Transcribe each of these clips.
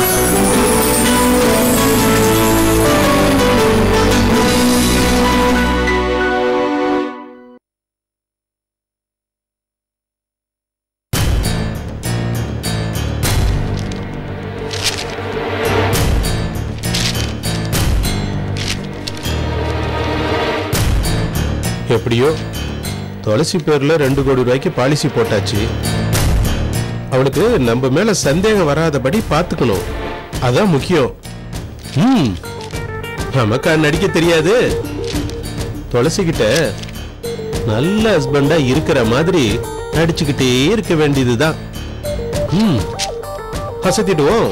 எப்படியோ துளசி பேர்ல ரெண்டு கோடி ரூபாய்க்கு பாலிசி போட்டாச்சு அவளுக்கு நம்ம மேல சந்தேகம் வராதபடி பாத்துக்கணும் அதான் முக்கியம் ம் நமக்கா நடிக்க தெரியாது துளசி கிட்ட நல்ல ஹஸ்பண்டா இருக்கிற மாதிரி நடிச்சுக்கிட்டே இருக்க வேண்டியதுதான் ம் அசத்திடுவோம்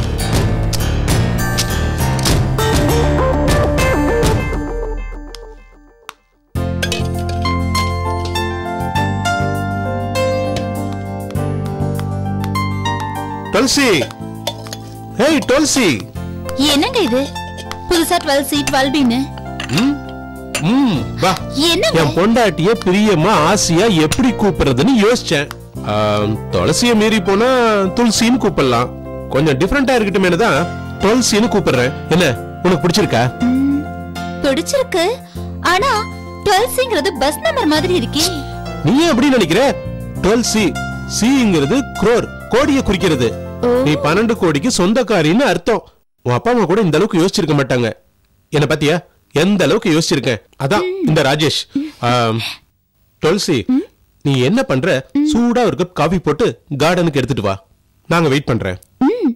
துளசி ஹேய் துளசி என்னங்க இது புதுசா டுவெல் சி டுவெல் பின்னு ம் ம் வா என்னங்க என் பொண்டாட்டிய பிரியமா ஆசையா எப்படி கூப்பிடுறதுன்னு யோசிச்சேன் ஆம், துளசிய மீறி போனா துளசின்னு கூப்பிடலாம் கொஞ்சம் டிஃப்ரெண்டா இருக்கட்டுமேனு தான் துளசின்னு கூப்பிடுறேன் என்ன உனக்கு பிடிச்சிருக்கா ம், பிடிச்சிருக்கு ஆனா டுவெல் சிங்கிறது பஸ் நம்பர் மாதிரி இருக்கே நீ ஏன் அப்படி நினைக்கிற டுவெல் சி சிங்கிறது குரோர் கோடியை குறிக்கிறது ஓ. நீ பன்னெண்டு கோடிக்கு சொந்தக்காரின்னு அர்த்தம் உன் அப்பா அம்மா கூட இந்த அளவுக்கு யோசிச்சிருக்க மாட்டாங்க என்ன பாத்தியா எந்த அளவுக்கு யோசிச்சிருக்கேன் அதான் இந்த ராஜேஷ் ஆம், துளசி நீ என்ன பண்ற சூடா ஒரு கப் காஃபி போட்டு கார்டனுக்கு எடுத்துட்டு வா நாங்க வெயிட் பண்றேன் ம்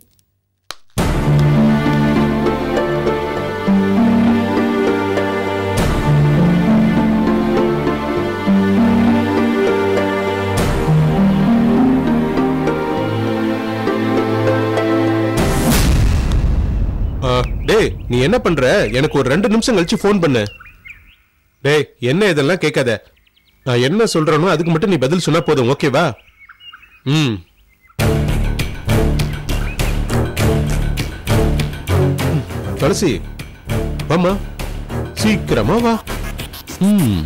ஆ, டேய் நீ என்ன பண்ற எனக்கு ஒரு ரெண்டு நிமிஷம் கழிச்சு ஃபோன் பண்ணு டேய் என்ன இதெல்லாம் கேட்காத நான் என்ன சொல்றேனோ அதுக்கு மட்டும் நீ பதில் சொன்னா போதும் ஓகேவா ம் ம், துளசி வாம்மா சீக்கிரமா வா ம்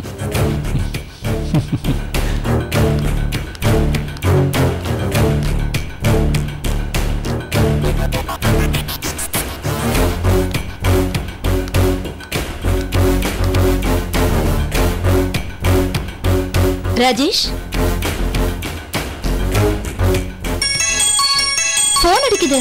ராஜேஷ் போன் அடிக்குது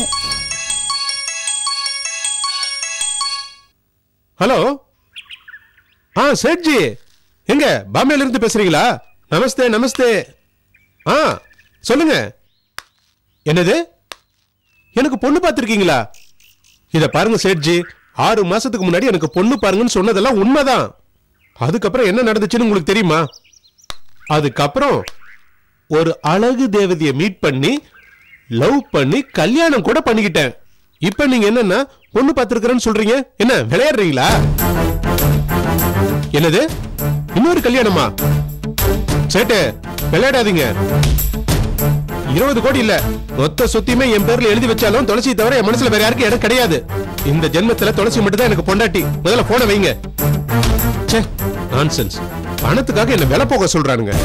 ஹலோ ஆ சேட்ஜி எங்க பாம்பேல இருந்து பேசுறீங்களா நமஸ்தே நமஸ்தே ஆ சொல்லுங்க என்னது எனக்கு பொண்ணு பார்த்திருக்கீங்களா இத பாருங்க சேட்ஜி ஆறு மாசத்துக்கு முன்னாடி எனக்கு பொண்ணு பாருங்கன்னு சொன்னதெல்லாம் உண்மைதான் அதுக்கப்புறம் என்ன நடந்துச்சுன்னு உங்களுக்கு தெரியுமா அதுக்கப்புறம் ஒரு அழகு தேவதைய மீட் பண்ணி லவ் பண்ணி கல்யாணம் கூட பண்ணிக்கிட்டேன் இப்ப நீங்க என்னன்னா பொண்ணு பார்த்திருக்கிறேன்னு சொல்றீங்க என்ன விளையாடுறீங்களா என்னது இன்னொரு கல்யாணமா சேட்டு விளையாடாதீங்க இருபது கோடி இல்ல மொத்த சொத்தையுமே என் பேர்ல எழுதி வச்சாலும் துளசி தவிர என் மனசுல வேற யாருக்கும் இடம் கிடையாது இந்த ஜென்மத்துல துளசி மட்டும் தான் எனக்கு பொண்டாட்டி முதல்ல போனை வைங்க ச்சே நான்சென்ஸ் பணத்துக்காக என்ன விலை போக சொல்றானுங்க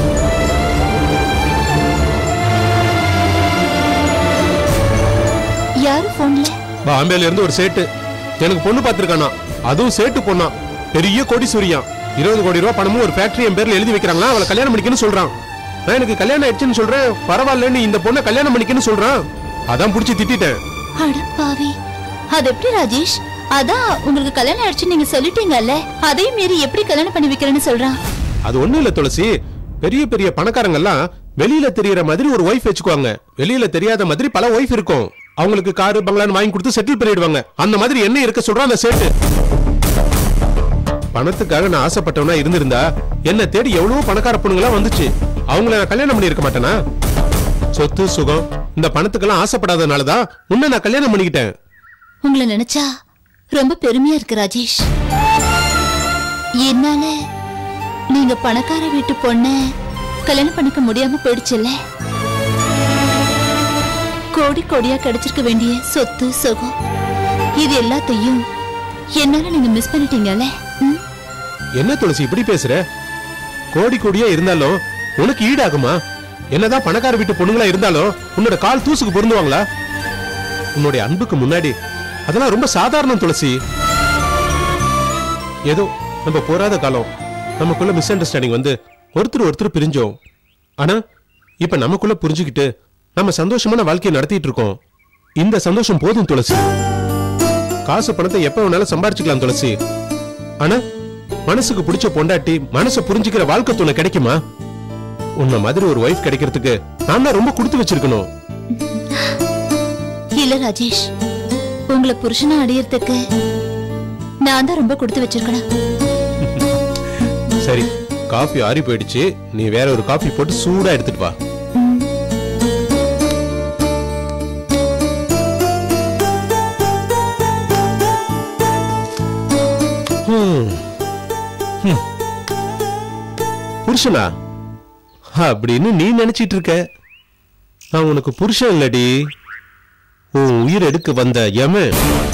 யாரு போன்ல பாம்பேல இருந்து ஒரு சேட்டு எனக்கு பொண்ணு பார்த்திருக்கானா அதுவும் சேட்டு பொண்ணா பெரிய கோடீஸ்வரியாம் இருபது கோடி ரூபாய் பணமும் ஒரு ஃபேக்டரி என் பேர்ல எழுதி வைக்கிறாங்களா அவளை கல்யாணம் பண்ணிக்கன்னு சொல்றான் நான் எனக்கு கல்யாணம் ஆயிடுச்சுன்னு சொல்றேன் பரவாயில்லன்னு இந்த பொண்ணை கல்யாணம் பண்ணிக்கன்னு சொல்றான் அதான் புடிச்சு திட்டிட்டேன் அட பாவி அது எப்படி ராஜேஷ் அதான் உங்களுக்கு கல்யாணம் ஆயிடுச்சு நீங்க சொல்லிட்டீங்கல்ல அதையும் மீறி எப்படி கல்யாணம் பண்ணி வைக்கிறேன்னு சொல்றான் அது ஒண்ணும் இல்ல துளசி பெரிய பெரிய பணக்காரங்க எல்லாம் வெளியில தெரியற மாதிரி ஒரு ஒய்ஃப் வச்சுக்குவாங்க வெளியில தெரியாத மாதிரி பல ஒய்ஃப் இருக்கும் அவங்களுக்கு காரு பங்களான்னு வாங்கி கொடுத்து செட்டில் பண்ணிடுவாங்க அந்த மாதிரி என்ன இருக்க சொல்றான் அந்த சேட்டு பணத்துக்காக நான் ஆசைப்பட்டவனா இருந்திருந்தா என்ன தேடி எவ்வளவோ பணக்கார பொண்ணுங்களா வந்துச்சு அவங்கள நான் கல்யாணம் பண்ணி இருக்க மாட்டேனா சொத்து சுகம் இந்த பணத்துக்கெல்லாம் ஆசைப்படாதனாலதான் உன்னை நான் கல்யாணம் பண்ணிக்கிட்டேன் உங்களை நினைச்சா ரொம்ப பெருமையா இருக்கு ராஜேஷ் என்னால நீங்க பணக்கார வீட்டு பொண்ண கல்யாணம் பண்ணிக்க முடியாம போயிடுச்சுல்ல கோடி கோடியா கிடைச்சிருக்க வேண்டிய சொத்து சுகம் இது எல்லாத்தையும் என்னால நீங்க மிஸ் பண்ணிட்டீங்கல்ல ம்? என்ன துளசி இப்படி பேசுற கோடி கோடியா இருந்தாலும் உனக்கு ஈடாகுமா என்னதான் பணக்கார வீட்டு பொண்ணுங்களா இருந்தாலும் உன்னோட கால் தூசுக்கு பொருந்துவாங்களா உன்னுடைய அன்புக்கு முன்னாடி அதெல்லாம் ரொம்ப சாதாரணம் துளசி ஏதோ நம்ம போராத காலம் நமக்குள்ள மிஸ் அண்டர்ஸ்டாண்டிங் வந்து ஒருத்தர் ஒருத்தர் பிரிஞ்சோம் ஆனா இப்ப நமக்குள்ள புரிஞ்சுக்கிட்டு நம்ம சந்தோஷமான வாழ்க்கையை நடத்திட்டு இருக்கோம் இந்த சந்தோஷம் போதும் துளசி காசு பணத்தை எப்ப வேணாலும் சம்பாரிச்சுக்கலாம் துளசி ஆனா மனசுக்கு பிடிச்ச பொண்டாட்டி மனசை புரிஞ்சுக்கிற வாழ்க்கை துணை கிடைக்குமா உன்ன மாதிரி ஒரு ஒய்ஃப் கிடைக்கிறதுக்கு நான் தான் ரொம்ப கொடுத்து வச்சிருக்கணும் இல்ல ராஜேஷ் உங்களை புருஷனா அடையறதுக்கு நான் தான் ரொம்ப கொடுத்து வச்சிருக்கணும் சரி காஃபி ஆறி போயிடுச்சு நீ வேற ஒரு காஃபி போட்டு சூடா எடுத்துட்டு வா ஹம். ஹம். புருஷனா அப்படின்னு நீ நினைச்சிட்டு இருக்க நான் உனக்கு புருஷன் இல்லடி உன் உயிர் எடுக்க வந்த யமன்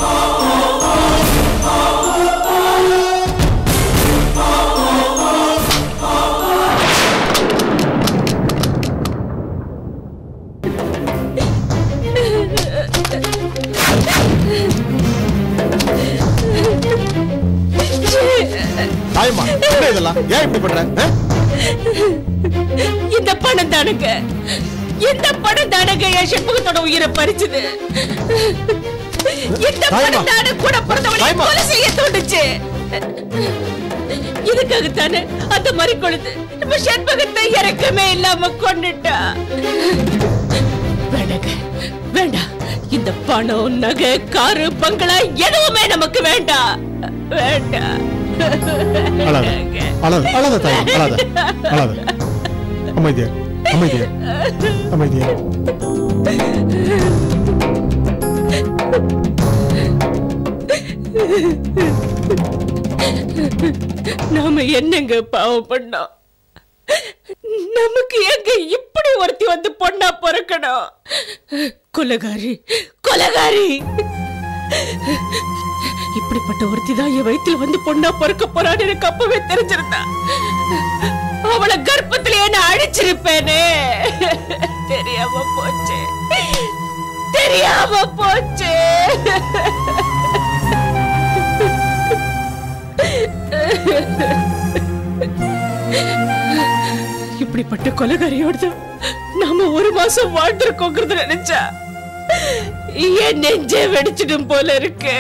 தாயம்மா என்ன இதெல்லாம் ஏன் இப்படி பண்ற ஆ? இந்த பணம் தானுங்க இந்த பணம் தானுங்க என் செண்பகத்தோட உயிரை பறிச்சுது இந்த தாயம்மா. பணம் தானே கூட பிறந்தவனை தாயம்மா. கொலை செய்ய தோணுச்சு இதுக்காகத்தானே அந்த மாதிரி கொழுது நம்ம செண்பகத்தை இறக்கமே இல்லாம கொண்டுட்டா வேண்டாங்க வேண்டாம் இந்த பணம் நகை காரு பங்களா எதுவுமே நமக்கு வேண்டாம் வேண்டாம் அழாத அழாத அழாத தாயம் அழாத அழாத அமைதியா அமைதியா அமைதியா நாம என்னங்க பாவம் பண்ணோம் நமக்கு எங்க இப்படி ஒருத்தி வந்து பொண்ணா பிறக்கணும் கொலகாரி கொலகாரி இப்படிப்பட்ட ஒருத்தி தான் என் வயித்துல வந்து பொண்ணா பிறக்க போறான்னு எனக்கு அப்பவே தெரிஞ்சிருந்தா அவளை கர்ப்பத்திலேயே நான் அழிச்சிருப்பேனே தெரியாம போச்சு தெரியாம போச்சு இப்படிப்பட்ட கொலகாரியோட தான் நாம ஒரு மாசம் வாழ்ந்திருக்கோங்கிறது நினைச்சா என் நெஞ்சே வெடிச்சிடும் போல இருக்கு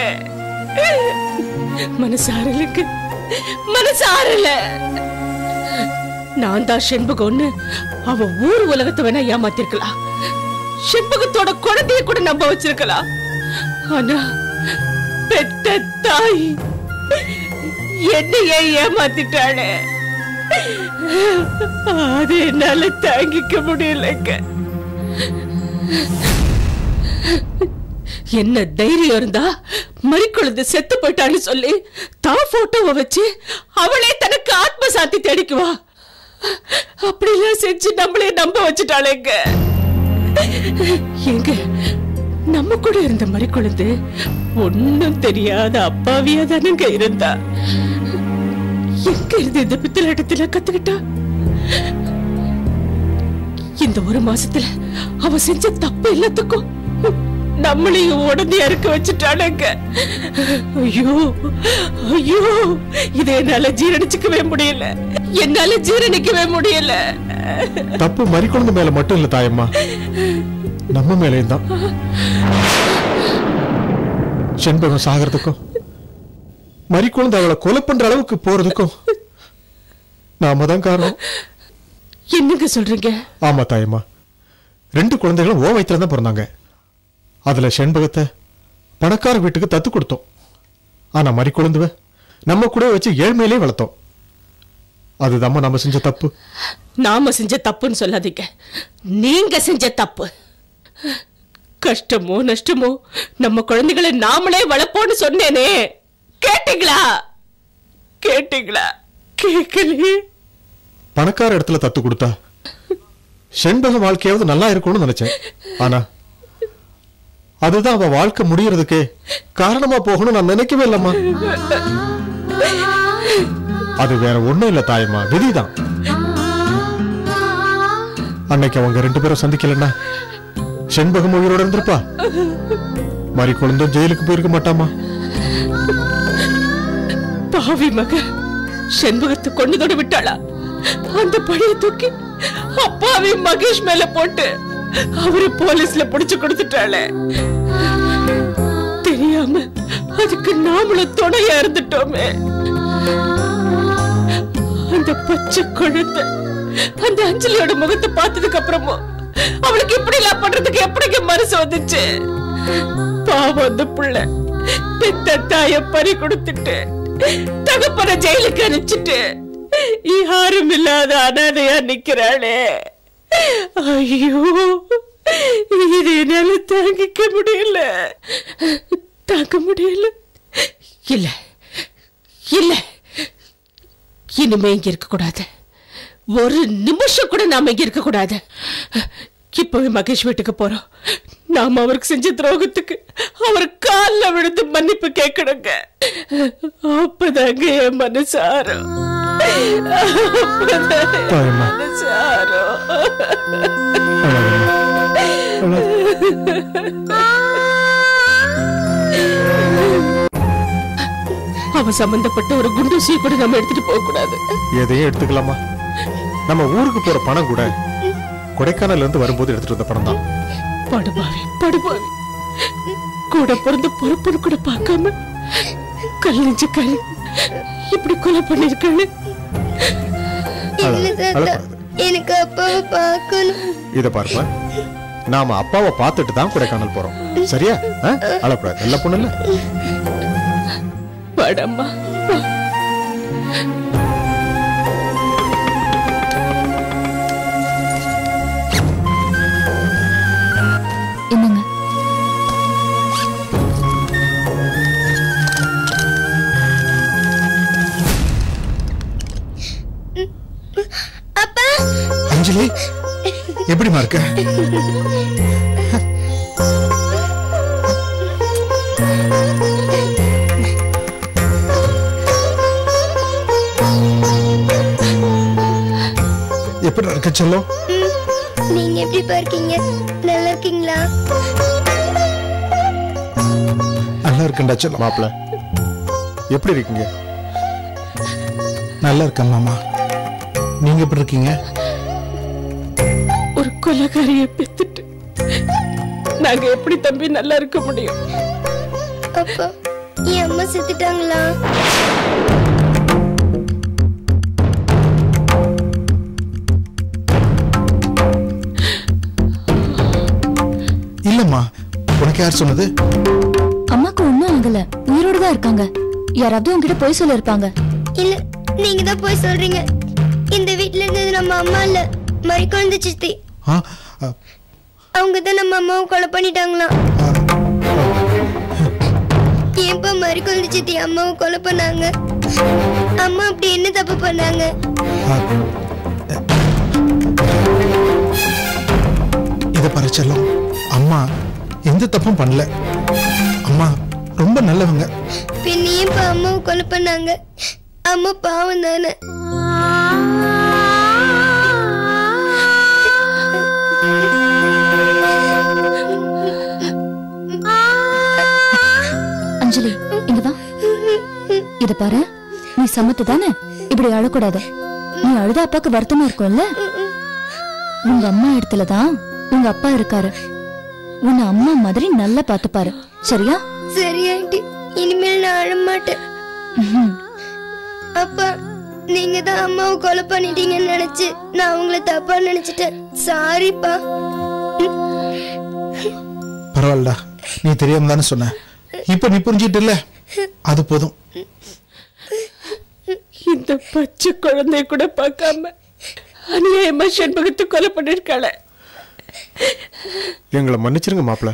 மனசாரலுக்கு மனசாரல நான் தான் செண்பகம்னு அவ ஊர் உலகத்தை வேணா ஏமாத்திருக்கலாம் செண்பகத்தோட குழந்தைய கூட நம்ப வச்சிருக்கலாம் ஆனா பெத்த தாய் என்னையே ஏமாத்திட்டாளே அது என்னால தாங்கிக்க முடியலங்க என்ன தைரியம் இருந்தா மறிக்குழுந்து செத்து போயிட்டான்னு சொல்லி தான் போட்டோவை வச்சு அவளே தனக்கு ஆத்ம சாந்தி தேடிக்குவா அப்படிலாம் செஞ்சு நம்மளே நம்ப வச்சுட்டாளேங்க எங்க நம்ம கூட இருந்த மறிக்குழுந்து ஒண்ணும் தெரியாத அப்பாவியா தானங்க இருந்தா எங்க இருந்து இந்த பித்தலாட்டத்துல கத்துக்கிட்டா இந்த ஒரு மாசத்துல அவ செஞ்ச தப்பு எல்லாத்துக்கும் நம்மளையும் உடனே அறுக்க வச்சுட்டானுங்க ஐயோ ஐயோ இதை என்னால ஜீரணிச்சுக்கவே முடியல என்னால ஜீரணிக்கவே முடியல தப்பு மறிக்குழந்தை மேல மட்டும் இல்ல தாயம்மா நம்ம மேலேயும் தான் செண்பகம் சாகிறதுக்கும் மறிக்குழந்தை அவளை கொலை பண்ற அளவுக்கு போறதுக்கும் நாம தான் காரணம் என்னங்க சொல்றீங்க ஆமா தாயம்மா ரெண்டு குழந்தைகளும் ஓ வயிற்றுல தான் பிறந்தாங்க அதுல செண்பகத்தை பணக்கார வீட்டுக்கு தத்து கொடுத்தோம் ஆனா மறி குழந்தைவ நம்ம கூட வச்சு ஏழ்மையிலே வளர்த்தோம் அதுதாம்மா நம்ம செஞ்ச தப்பு நாம செஞ்ச தப்புன்னு சொல்லாதீங்க நீங்க செஞ்ச தப்பு கஷ்டமோ நஷ்டமோ நம்ம குழந்தைகளை நாமளே வளர்ப்போம்னு சொன்னேனே கேட்டீங்களா கேட்டீங்களா கேட்கலையே பணக்கார இடத்துல தத்து கொடுத்தா செண்பக வாழ்க்கையாவது நல்லா இருக்கும்னு நினைச்சேன் ஆனா அதுதான் அவ வாழ்க்கை முடியறதுக்கு காரணமா போகணும்னு நான் நினைக்கவே இல்லம்மா அது வேற ஒண்ணும் இல்ல தாயம்மா விதிதான் அன்னைக்கு அவங்க ரெண்டு பேரும் சந்திக்கலன்னா செண்பகம் உயிரோட இருந்திருப்பா மறி குழந்தை ஜெயிலுக்கு போயிருக்க மாட்டாமா பாவி மக செண்பகத்தை கொண்டுதோட விட்டாளா அந்த பழைய தூக்கி அப்பாவி மகேஷ் மேல போட்டு அவரு போலீஸ்ல புடிச்சு கொடுத்துட்டாளே தெரியாம அதுக்கு நாமளும் துணையா இருந்துட்டோமே அந்த பச்சை குழந்தை அந்த அஞ்சலியோட முகத்தை பார்த்ததுக்கு அப்புறமும் அவளுக்கு இப்படி எல்லாம் பண்றதுக்கு எப்படிங்க மனசு வந்துச்சு பாவம் அந்த புள்ள பெத்த தாய பறி கொடுத்துட்டு தகப்பன ஜெயிலுக்கு அனுப்பிச்சிட்டு யாரும் இல்லாத அனாதையா நிக்கிறாளே ஐயோ இது என்னால தாங்கிக்க முடியல தாங்க முடியல இல்ல இல்ல இனிமே இங்க இருக்க கூடாது ஒரு நிமிஷம் கூட நாம இங்க இருக்க கூடாது இப்பவே மகேஷ் வீட்டுக்கு போறோம் நாம அவருக்கு செஞ்ச துரோகத்துக்கு அவர் கால்ல விழுந்து மன்னிப்பு கேட்கணுங்க அப்பதாங்க என் மனசாரம் அப்பதான் என் தாயம்மா. மனசாரம் அவ சம்பந்தப்பட்ட ஒரு குண்டூசியை கூட நம்ம எடுத்துட்டு போக கூடாது எதையும் எடுத்துக்கலாமா நம்ம ஊருக்கு போற பணம் கூட கொடைக்கானல்ல இருந்து வரும்போது எடுத்துட்டு வந்த பணம் தான் படுபாவி படுபாவி கூட பிறந்த பொறுப்புன்னு கூட பார்க்காம கல்லிஞ்ச கல் இப்படி கொலை பண்ணிருக்காளு அழ- இல்ல தாத்தா அழக்கூடாது. எனக்கு அப்பாவை பார்க்கணும் இத பாருப்பா நாம அப்பாவை பார்த்துட்டு தான் கொடைக்கானல் போறோம் சரியா ஆ? அழக்கூடாது நல்ல பொண்ணு இல்ல படம்மா என்னங்க அப்பா அஞ்சலி எப்படிமா இருக்க எப்படி இருக்க செல்லம் நீங்க எப்படி இருக்கீங்க நல்லா இருக்கீங்களா நல்லா இருக்கேன்டா செல்லம் மாப்பிள எப்படி இருக்கீங்க நல்லா இருக்கேன் மாமா நீங்க எப்படி இருக்கீங்க ஒரு கொலைகாரிய பெத்துட்டு நாங்க எப்படி தம்பி நல்லா இருக்க முடியும் அப்பா என் அம்மா செத்துட்டாங்களா இல்லம்மா உனக்கு யார் சொன்னது அம்மாக்கு ஒண்ணும் ஆகல உயிரோட தான் இருக்காங்க யாராவது உங்ககிட்ட போய் சொல்ல இருப்பாங்க இல்ல நீங்க தான் போய் சொல்றீங்க இந்த வீட்ல இருந்தது நம்ம அம்மா இல்ல மறி குழந்தை சித்தி ஆ, ஆ, அவங்க தான் நம்ம அம்மாவை கொலை பண்ணிட்டாங்களாம் ஆ, ஏன்பா மறி குழந்தை சித்தி அம்மாவை கொலை பண்ணாங்க அம்மா அப்படி என்ன தப்பு பண்ணாங்க ஆ. இத பாரு செல்லம் அம்மா எந்த தப்பும் பண்ணல அம்மா ரொம்ப நல்லவங்க பின்ன ஏன்பா அம்மாவை கொலை பண்ணாங்க அம்மா பாவம் தானே அஞ்சலி இங்க வா இத பாரு நீ சமத்து தானே இப்படி அழக்கூடாது நீ அழுத அப்பாக்கு வருத்தமா இருக்கும்ல உங்க அம்மா இடத்துல தான் உங்க அப்பா இருக்காரு உன்னை அம்மா மாதிரி நல்லா பாத்துப்பாரு சரியா சரி ஆண்டி இனிமேல் நான் அழ மாட்டேன் ம்ஹும். அப்பா நீங்க தான் அம்மாவை கொலை பண்ணிட்டீங்கன்னு நினைச்சு நான் உங்களை தப்பா நினைச்சிட்டேன் சாரிப்பா பரவாயில்லடா நீ தெரியாம தானே சொன்ன இப்ப நீ புரிஞ்சிட்டு இல்ல அது போதும் இந்த பச்சை குழந்தைய கூட பார்க்காம அநியாயமா செண்பகத்தை கொலை பண்ணிருக்காளே எங்களை மன்னிச்சிருங்க மாப்பிள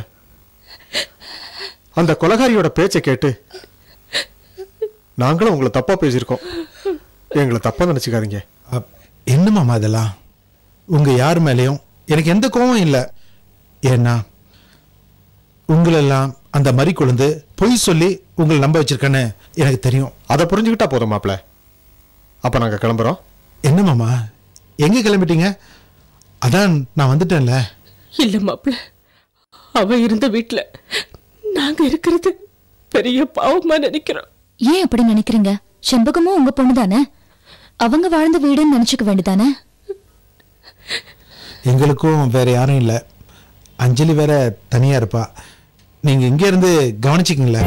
அந்த கொலகாரியோட பேச்சை கேட்டு நாங்களும் உங்களை தப்பா பேசியிருக்கோம் எங்களை தப்பா நினைச்சுக்காதீங்க அப், என்ன மாமா இதெல்லாம் உங்க யார் மேலேயும் எனக்கு எந்த கோவம் இல்லை ஏன்னா உங்களெல்லாம் அந்த மறி கொழுந்து பொய் சொல்லி உங்களை நம்ப வச்சிருக்கேன்னு எனக்கு தெரியும் அதை புரிஞ்சுக்கிட்டா போதும் மாப்பிள அப்ப நாங்க கிளம்புறோம் என்ன மாமா எங்க கிளம்பிட்டீங்க அதான் நான் வந்துட்டேன்ல இல்ல மாப்பிள அவ இருந்த வீட்ல நாங்க இருக்கிறது பெரிய பாவமா நினைக்கிறோம் ஏன் அப்படி நினைக்கிறீங்க செண்பகமும் உங்க பொண்ணு தானே அவங்க வாழ்ந்த வீடுன்னு நினைச்சுக்க வேண்டியதானே எங்களுக்கும் வேற யாரும் இல்லை அஞ்சலி வேற தனியா இருப்பா நீங்க இங்க இருந்து கவனிச்சிக்கிங்களேன்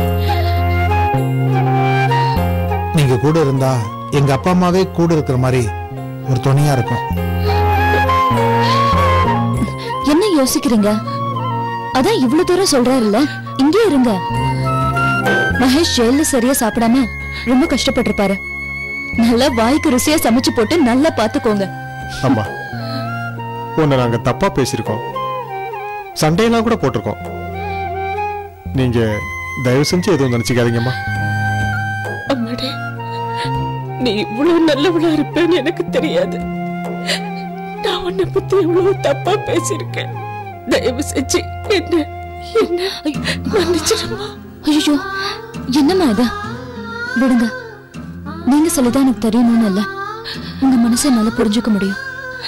நீங்க கூட இருந்தா எங்க அப்பா அம்மாவே கூட இருக்கிற மாதிரி ஒரு துணையா இருக்கும் என்ன யோசிக்கிறீங்க அதான் இவ்வளவு தூரம் சொல்றாருல்ல இங்கே இருங்க மகேஷ் ஜெயில சரியா சாப்பிடாம ரொம்ப கஷ்டப்பட்டிருப்பாரு நல்லா வாய்க்கு ருசியா சமைச்சு போட்டு நல்லா பாத்துக்கோங்க அம்மா உன்னை நாங்க தப்பா பேசியிருக்கோம் சண்டையெல்லாம் கூட போட்டிருக்கோம் நீங்க தயவு செஞ்சு எதுவும் நினைச்சுக்காதீங்கம்மா அம்மாடே நீ இவ்வளவு நல்லவளா இருப்பேன்னு எனக்கு தெரியாது நான் உன்னை பத்தி இவ்வளவு தப்பா பேசியிருக்கேன் தயவு செஞ்சு என்ன என்ன மன்னிச்சிடுமா ஐயோ என்னம்மா இது விடுங்க நீங்க சொல்லிதான் எனக்கு தெரியணும்னு இல்ல உங்க மனசை என்னால புரிஞ்சுக்க முடியும்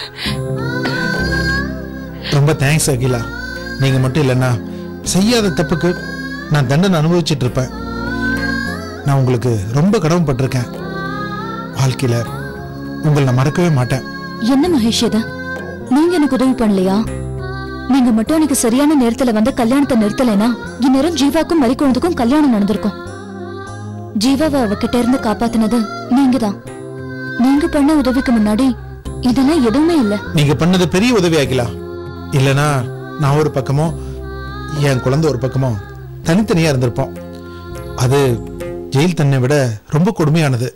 ரொம்ப தேங்க்ஸ் அகிலா நீங்க மட்டும் இல்லைன்னா செய்யாத தப்புக்கு நான் தண்டனை அனுபவிச்சிட்டு இருப்பேன் நான் உங்களுக்கு ரொம்ப கடமைப்பட்டிருக்கேன் வாழ்க்கையில உங்களை நான் மறக்கவே மாட்டேன் என்ன மகேஷ் இது நீங்க எனக்கு உதவி பண்ணலையா நீங்க மட்டும் எனக்கு சரியான நேரத்துல வந்து கல்யாணத்தை நிறுத்தலைனா இந்நேரம் ஜீவாக்கும் மறிக்குழந்துக்கும் கல்யாணம் நடந்திருக்கும் ஜீவாவை அவகிட்ட இருந்து காப்பாத்தினது நீங்க தான் நீங்க பண்ண உதவிக்கு முன்னாடி இதெல்லாம் எதுவுமே இல்ல நீங்க பண்ணது பெரிய உதவி அகிலா இல்லைன்னா நான் ஒரு பக்கமோ என் குழந்தை ஒரு பக்கமோ தனித்தனியா இருந்திருப்போம் அது ஜெயில் தன்னை விட ரொம்ப கொடுமையானது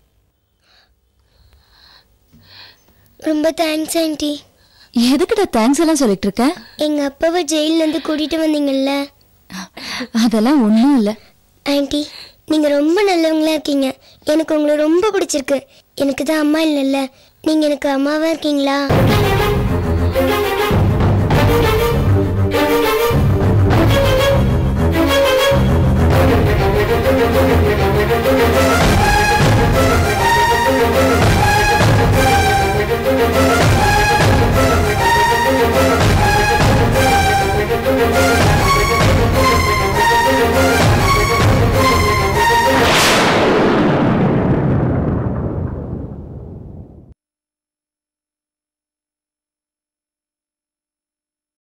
ரொம்ப தேங்க்ஸ் ஆண்டி எதுக்குடா தேங்க்ஸ் எல்லாம் சொல்லிட்டு இருக்க எங்க அப்பாவை ஜெயில்ல இருந்து கூட்டிட்டு வந்தீங்கல்ல அதெல்லாம் ஒண்ணும் இல்ல ஆண்டி நீங்க ரொம்ப நல்லவங்களா இருக்கீங்க எனக்கு உங்களை ரொம்ப பிடிச்சிருக்கு எனக்கு தான் அம்மா இல்லைல்ல நீங்க எனக்கு அம்மாவா இருக்கீங்களா